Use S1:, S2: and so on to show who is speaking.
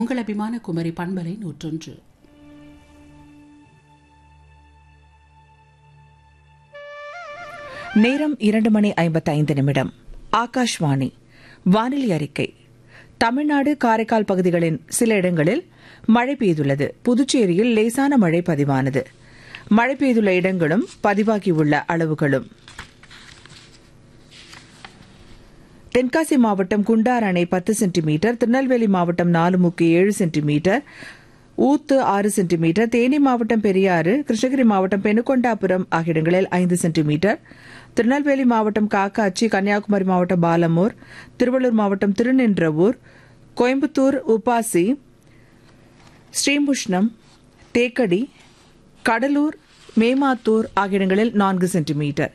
S1: உங்கள் அபிமான குமரி பண்பலை நூற்றொன்று
S2: நேரம் இரண்டு மணி ஐம்பத்தைந்து நிமிடம் ஆகாஷ்வாணி வானிலை அறிக்கை தமிழ்நாடு காரைக்கால் பகுதிகளின் சில இடங்களில் மழை பெய்துள்ளது புதுச்சேரியில் லேசான மழை பதிவானது மழை பெய்துள்ள இடங்களும் பதிவாகியுள்ள அளவுகளும் தென்காசி மாவட்டம் குண்டார் அணை பத்து சென்டிமீட்டர் திருநெல்வேலி மாவட்டம் நாலுமுக்கு ஏழு சென்டிமீட்டர் ஊத்து ஆறு சென்டிமீட்டர் தேனி மாவட்டம் பெரியாறு கிருஷ்ணகிரி மாவட்டம் பெனுகொண்டாபுரம் ஆகிய இடங்களில் ஐந்து சென்டிமீட்டர் திருநெல்வேலி மாவட்டம் காக்காச்சி கன்னியாகுமரி மாவட்டம் பாலமூர் திருவள்ளூர் மாவட்டம் திருநின்றவூர் கோயம்புத்தூர் உப்பாசி ஸ்ரீமுஷ்ணம் தேக்கடி கடலூர் மேமாத்தூர் ஆகிய இடங்களில் நான்கு சென்டிமீட்டர்